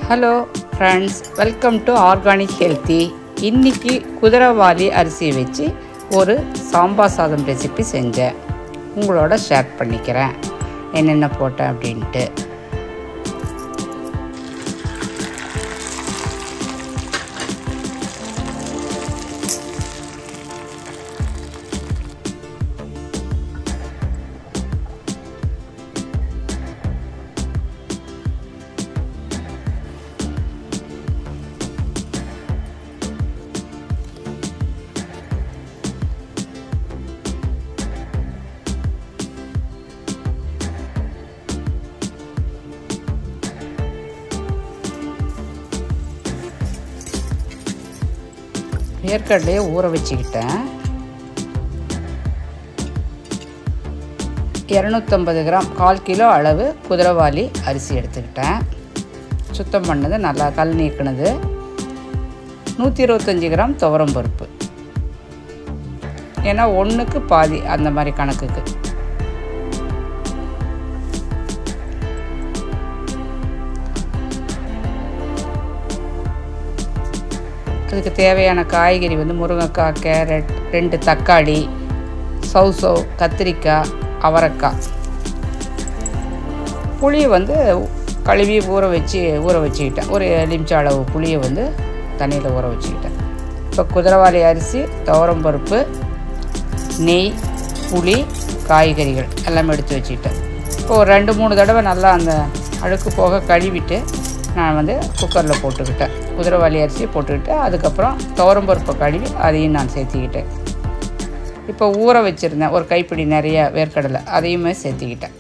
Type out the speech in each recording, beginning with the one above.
hello friends welcome to organic healthy இன்னைக்கு குதிரைவாலி அரிசியை வச்சு ஒரு சாம்பார் சாதம் ரெசிபி செஞ்சேன் உங்களோட ஷேர் பண்ணிக்கிறேன் என்னென்ன போட்டேன் அப்படின்ட்டு வேர்க்கடலையை ஊற வச்சுக்கிட்டேன் இரநூத்தம்பது கிராம் கால் கிலோ அளவு குதிரைவாலி அரிசி எடுத்துக்கிட்டேன் சுத்தம் பண்ணது நல்லா கல் நீக்கினது நூற்றி இருபத்தஞ்சி கிராம் துவரம் பருப்பு ஏன்னா ஒன்றுக்கு பாதி அந்த மாதிரி கணக்குக்கு அதுக்கு தேவையான காய்கறி வந்து முருங்கைக்காய் கேரட் ரெண்டு தக்காளி சௌசௌ கத்திரிக்காய் அவரைக்காய் புளியை வந்து கழுவி ஊற வச்சு ஊற வச்சுக்கிட்டேன் ஒரு எலுமிச்ச அளவு புளியை வந்து தண்ணியில் ஊற வச்சுக்கிட்டேன் இப்போ குதிரைவாலி அரிசி துவரம் பருப்பு நெய் புளி காய்கறிகள் எல்லாமே எடுத்து வச்சுக்கிட்டேன் இப்போ ஒரு ரெண்டு மூணு தடவை நல்லா அந்த அழுக்கு போக கழுவிட்டு நான் வந்து குக்கரில் போட்டுக்கிட்டேன் குதிரைவாலி அரிசியை போட்டுக்கிட்டு அதுக்கப்புறம் துவரம் பருப்பை கழுவி அதையும் நான் சேர்த்திக்கிட்டேன் இப்போ ஊற வச்சுருந்தேன் ஒரு கைப்பிடி நிறைய வேர்க்கடலை அதையுமே சேர்த்திக்கிட்டேன்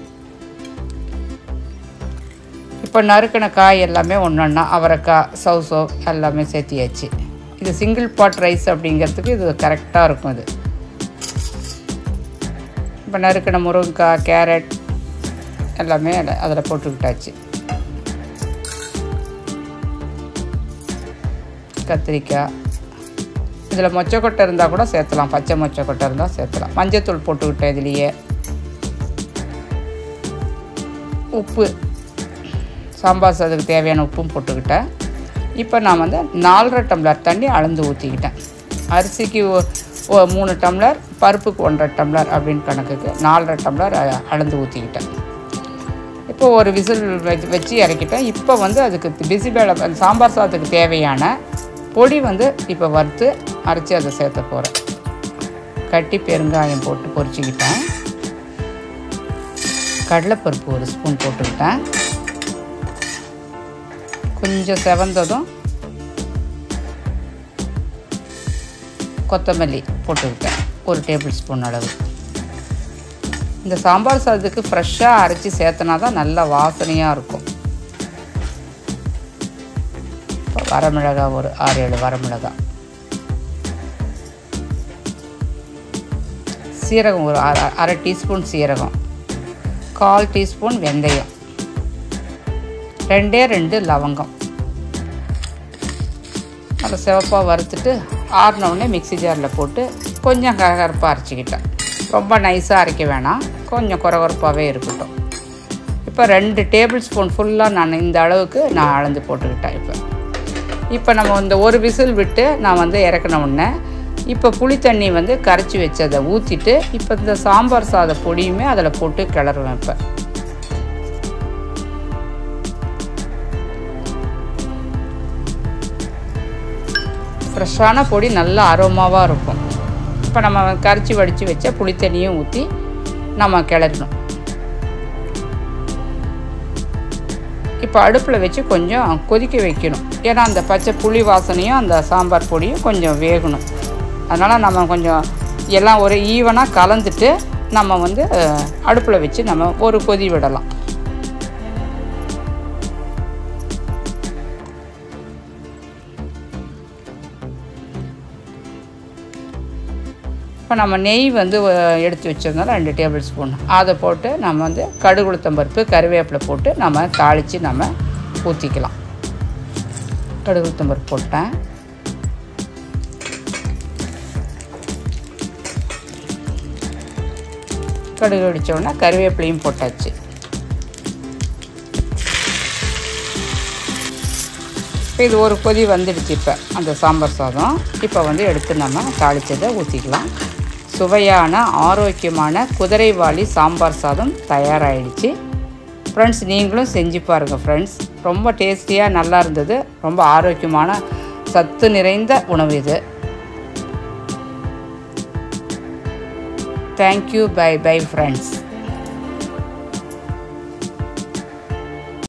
இப்போ நறுக்கின காய் எல்லாமே ஒன்று ஒன்றா அவரைக்காய் சவுசோ எல்லாமே சேர்த்தியாச்சு இது சிங்கிள் பாட் ரைஸ் அப்படிங்கிறதுக்கு இது கரெக்டாக இருக்கும் இது இப்போ நறுக்கின முருங்கைக்காய் கேரட் எல்லாமே அதில் போட்டுக்கிட்டாச்சு கத்திரிக்காய் இதில் மொச்சக்கொட்டை இருந்தால் கூட சேர்த்தலாம் பச்சை மொச்சக்கொட்டை இருந்தால் சேர்த்தலாம் மஞ்சத்தூள் போட்டுக்கிட்டேன் இதுலேயே உப்பு சாம்பார் சாதத்துக்கு தேவையான உப்பும் போட்டுக்கிட்டேன் இப்போ நான் வந்து நாலரை டம்ளர் தண்ணி அளந்து ஊற்றிக்கிட்டேன் அரிசிக்கு மூணு டம்ளர் பருப்புக்கு ஒன்றரை டம்ளர் அப்படின்னு கணக்குக்கு நாலரை டம்ளர் அளந்து ஊற்றிக்கிட்டேன் இப்போ ஒரு விசில் வச்சு வச்சு இறக்கிட்டேன் இப்போ வந்து அதுக்கு பிசிபேளை சாம்பார் சாதத்துக்கு தேவையான பொடி வந்து இப்போ வறுத்து அரைச்சி அதை சேர்த்த போகிறேன் கட்டி பெருங்காயம் போட்டு பொரிச்சிக்கிட்டேன் கடலைப்பருப்பு ஒரு ஸ்பூன் போட்டுக்கிட்டேன் கொஞ்சம் செவந்ததும் கொத்தமல்லி போட்டுக்கிட்டேன் ஒரு டேபிள் ஸ்பூன் அளவு இந்த சாம்பார் சாதத்துக்கு ஃப்ரெஷ்ஷாக அரைச்சி சேர்த்தனா தான் நல்லா வாசனையாக இருக்கும் இப்போ வரமிளகாய் ஒரு ஆறு ஏழு வரமிளகாய் சீரகம் ஒரு அரை அரை டீஸ்பூன் சீரகம் கால் டீஸ்பூன் வெந்தயம் ரெண்டே ரெண்டு லவங்கம் நல்லா சிவப்பாக வறுத்துட்டு ஆறினவுடனே மிக்சி ஜாரில் போட்டு கொஞ்சம் கரகரப்பாக அரைச்சிக்கிட்டேன் ரொம்ப நைஸாக அரைக்க வேணாம் கொஞ்சம் குறகுறப்பாகவே இருக்கட்டும் இப்போ ரெண்டு டேபிள் ஸ்பூன் ஃபுல்லாக நான் இந்த அளவுக்கு நான் அளந்து போட்டுக்கிட்டேன் இப்போ இப்போ நம்ம இந்த ஒரு விசில் விட்டு நான் வந்து இறக்கின உடனே இப்போ புளி தண்ணி வந்து கரைச்சி வச்சதை ஊற்றிட்டு இப்போ இந்த சாம்பார் சாத பொடியுமே அதில் போட்டு கிளறுவேன் இப்போ ஃப்ரெஷ்ஷான பொடி நல்ல அரோமாவாக இருக்கும் இப்போ நம்ம கரைச்சி வடித்து வச்ச புளித்தண்ணியும் ஊற்றி நம்ம கிளறணும் இப்போ அடுப்பில் வச்சு கொஞ்சம் கொதிக்க வைக்கணும் ஏன்னா அந்த பச்சை புளி வாசனையும் அந்த சாம்பார் பொடியும் கொஞ்சம் வேகணும் அதனால் நம்ம கொஞ்சம் எல்லாம் ஒரு ஈவனாக கலந்துட்டு நம்ம வந்து அடுப்பில் வச்சு நம்ம ஒரு கொதி விடலாம் இப்போ நம்ம நெய் வந்து எடுத்து வச்சுருந்தோம் ரெண்டு டேபிள் ஸ்பூன் அதை போட்டு நம்ம வந்து கடுகுளுத்தம் பருப்பு கருவேப்பிலை போட்டு நம்ம தாளித்து நம்ம ஊற்றிக்கலாம் கடுகுளுத்தம் பருப்பு போட்டேன் கடுகு வெடித்தோடனே கருவேப்பிலையும் போட்டாச்சு இப்போ இது ஒரு கொதி வந்துடுச்சு இப்போ அந்த சாம்பார் சாதம் இப்போ வந்து எடுத்து நம்ம தாளித்ததை ஊற்றிக்கலாம் சுவையான ஆரோக்கியமான குதிரைவாளி சாம்பார் சாதம் தயாராகிடுச்சு ஃப்ரெண்ட்ஸ் நீங்களும் செஞ்சு பாருங்கள் ஃப்ரெண்ட்ஸ் ரொம்ப டேஸ்டியாக நல்லா இருந்தது ரொம்ப ஆரோக்கியமான சத்து நிறைந்த உணவு இது தேங்க்யூ பை பை ஃப்ரெண்ட்ஸ்